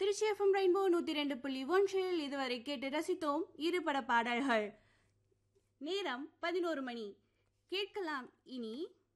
Trichy FM rainbow நூற்றி ரெண்டு புள்ளி ஒன்றில் இதுவரை கேட்டு ரசித்தோம் இருபட பாடல்கள் நேரம் பதினோரு மணி கேட்கலாம் இனி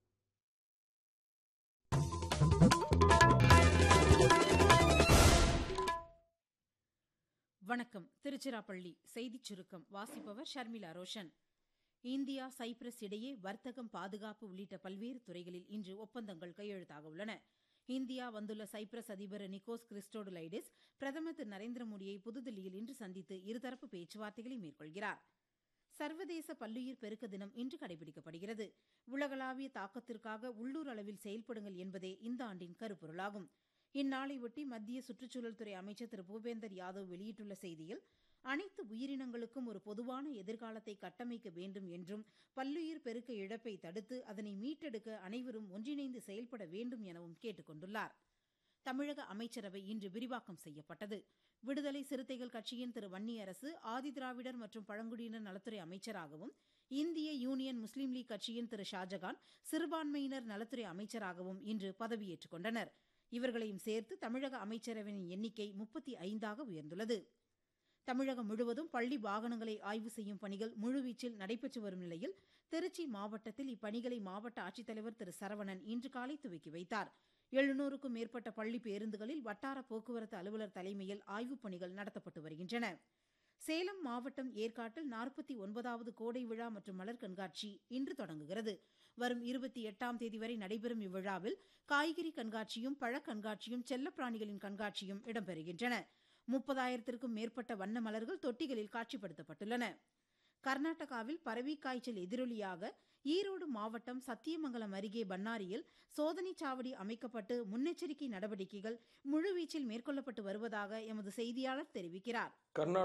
வணக்கம் திருச்சிராப்பள்ளி செய்திச் சுருக்கம் வாசிப்பவர் ஷர்மிளா ரோஷன் இந்தியா சைப்ரஸ் இடையே வர்த்தகம் பாதுகாப்பு உள்ளிட்ட பல்வேறு துறைகளில் இன்று ஒப்பந்தங்கள் கையெழுத்தாக உள்ளன இந்தியா வந்துள்ள சைப்ரஸ் அதிபர் நிக்கோஸ் கிறிஸ்டோடுலைடிஸ் பிரதமர் திரு நரேந்திர மோடியை புதுதில்லியில் இன்று சந்தித்து இருதரப்பு பேச்சுவார்த்தைகளை மேற்கொள்கிறார் சர்வதேச பல்லுயிர் பெருக்க தினம் இன்று கடைபிடிக்கப்படுகிறது உலகளாவிய தாக்கத்திற்காக உள்ளூர் அளவில் செயல்படுங்கள் என்பதே இந்த ஆண்டின் கருப்பொருளாகும் இந்நாளையொட்டி மத்திய சுற்றுச்சூழல் துறை அமைச்சர் திரு பூபேந்தர் யாதவ் வெளியிட்டுள்ள செய்தியில் அனைத்து உயிரினங்களுக்கும் ஒரு பொதுவான எதிர்காலத்தை கட்டமைக்க வேண்டும் என்றும் பல்லுயிர் பெருக்க இழப்பை தடுத்து அதனை மீட்டெடுக்க அனைவரும் ஒன்றிணைந்து செயல்பட வேண்டும் எனவும் கேட்டுக் கொண்டுள்ளார் தமிழக அமைச்சரவை இன்று விரிவாக்கம் செய்யப்பட்டது விடுதலை சிறுத்தைகள் கட்சியின் திரு வன்னியரசு ஆதிதிராவிடர் மற்றும் பழங்குடியினர் நலத்துறை அமைச்சராகவும் இந்திய யூனியன் முஸ்லீம் லீக் கட்சியின் திரு ஷாஜகான் சிறுபான்மையினர் நலத்துறை அமைச்சராகவும் இன்று பதவியேற்றுக் கொண்டனர் இவர்களையும் சேர்த்து தமிழக அமைச்சரவையின் எண்ணிக்கை முப்பத்தி ஐந்தாக உயர்ந்துள்ளது தமிழகம் முழுவதும் பள்ளி வாகனங்களை ஆய்வு செய்யும் பணிகள் முழுவீச்சில் நடைபெற்று வரும் நிலையில் திருச்சி மாவட்டத்தில் இப்பணிகளை மாவட்ட ஆட்சித்தலைவர் திரு சரவணன் இன்று காலை துவக்கி வைத்தார் எழுநூறுக்கும் மேற்பட்ட பள்ளி பேருந்துகளில் வட்டார போக்குவரத்து அலுவலர் தலைமையில் ஆய்வுப் பணிகள் நடத்தப்பட்டு வருகின்றன சேலம் மாவட்டம் ஏற்காட்டில் நாற்பத்தி ஒன்பதாவது கோடை விழா மற்றும் மலர் கண்காட்சி இன்று தொடங்குகிறது வரும் இருபத்தி எட்டாம் தேதி வரை நடைபெறும் இவ்விழாவில் காய்கறி கண்காட்சியும் பழக் கண்காட்சியும் செல்லப்பிராணிகளின் கண்காட்சியும் இடம்பெறுகின்றன முப்பதாயிரத்திற்கும் மேற்பட்ட வண்ண மலர்கள் தொட்டிகளில் காட்சிப்படுத்தப்பட்டுள்ளன கர்நாடகாவில் பறவை காய்ச்சல் எதிரொலியாக ஈரோடு மாவட்டம் சத்தியமங்கலம் அருகே பன்னாரியில் சோதனைச் சாவடி அமைக்கப்பட்டு முன்னெச்சரிக்கை நடவடிக்கைகள் முழுவீச்சில் மேற்கொள்ளப்பட்டு வருவதாக எமது செய்தியாளர் தெரிவிக்கிறார் கர்நாடக